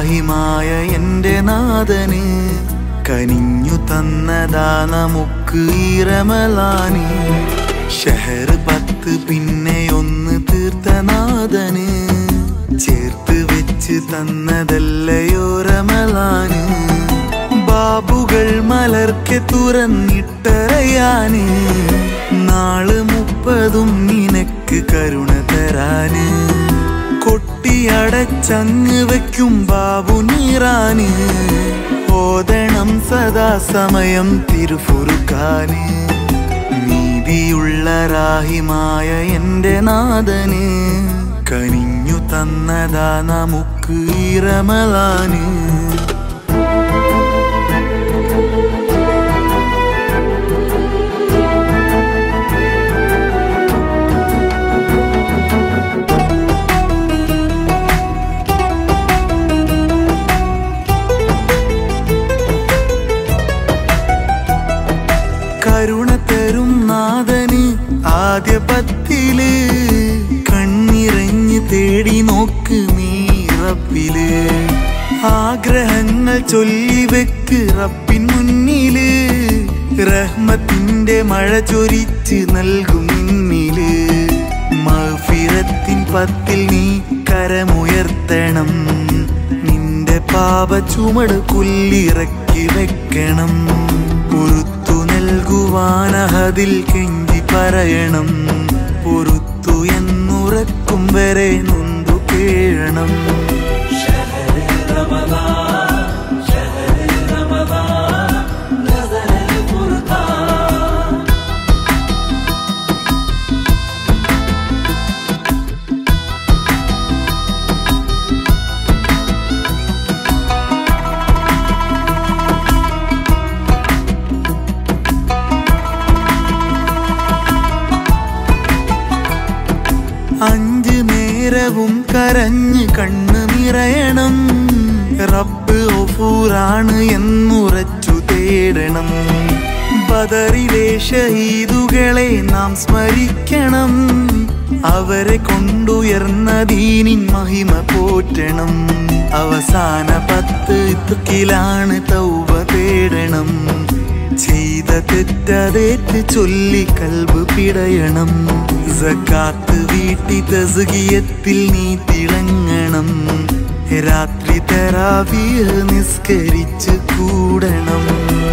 റാഹിമായ എൻ്റെ നാഥന് കനിഞ്ഞു തന്നതാ നമുക്ക് ഈറമലാന് ഷഹർ പത്ത് പിന്നെ ഒന്ന് തീർത്ത നാഥന് ചേർത്ത് വെച്ച് തന്നതല്ലയോ റമലാന് ബാബുകൾ മലർക്കെ തുറന്നിട്ടറയാന് നാള് മുപ്പതും നിനക്ക് കരുണ തരാന് കൊട്ടിയടച്ചങ്ങ് വയ്ക്കും ബാബു നീറാന് ഓതണം സദാസമയം തിരുഫുറുക്കാന് നീതിയുള്ള രാഹിമായ എൻ്റെ നാഥന് കനിഞ്ഞു തന്നതാ നമുക്ക് ഈറമലാന് കരുണ തരും നാഥന് ആദ്യ പത്തില് കണ്ണിറഞ്ഞ് തേടി നോക്ക് നീറപ്പില് ആഗ്രഹങ്ങൾ ചൊല്ലി വെക്ക് റപ്പിൻ മുന്നില് റഹ്മത്തിന്റെ മഴ ചൊരിച്ച് നൽകും നിന്നില് മഫിറത്തിൻ പത്തിൽ നീ കരമുയർത്തണം നിന്റെ പാപ ചുമട് കുല്ലിറക്കി വെക്കണം പൊറുത്തു നൽകുവാനഹതിൽ കെഞ്ചി പറയണം പൊറുത്തു എന്നുറക്കും വരെ നൊന്തു കേഴണം അഞ്ച് നേരവും കരഞ്ഞ് കണ്ണ് നിറയണം റബ്ബ് ഒഫൂറാണ് എന്നുറച്ചു തേടണം ബദറിലെ ഷഹീദുകളെ നാം സ്മരിക്കണം അവരെ കൊണ്ടുയർന്ന ദീനിൻ മഹിമ പോറ്റണം അവസാന പത്ത് തുക്കിലാണ് തൗബ തേടണം ചെയ്ത തെറ്റതേറ്റ് ചൊല്ലി കൽബ് പിടയണം സക്കാത്ത് വീട്ടി തസുകിയത്തിൽ നീ തിളങ്ങണം രാത്രി തരാവിയ നിസ്കരിച്ച് കൂടണം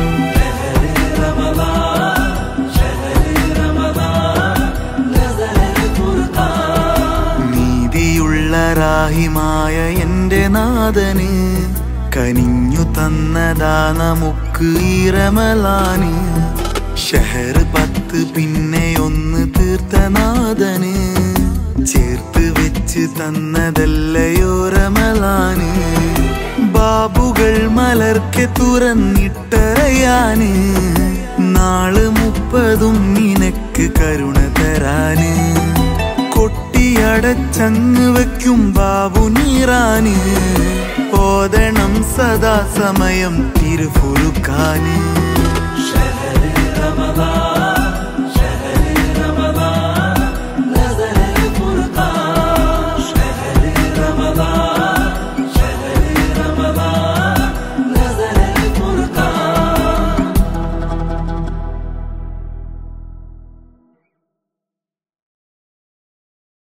നീതിയുള്ള രാഹിമായ എൻ്റെ നാഥന് കനിഞ്ഞു തന്നതാ നമുക്ക് ഈറമലാന് ഷഹർ പത്ത് പിന്നെ ഒന്ന് തീർത്ത നാഥന് ചേർത്ത് വെച്ച് തന്നതല്ലയോ റമലാന് ബാബുകൾ മലർക്കെ തുറന്നിട്ടറയാന് നാള് മുപ്പതും നിനക്ക് കരുണ തരാന് കൊട്ടിയടച്ചങ്ങ് വയ്ക്കും ബാബു നീറാന് ഓതണം സദാസമയം തിരുഫുറുക്കാന് رمضان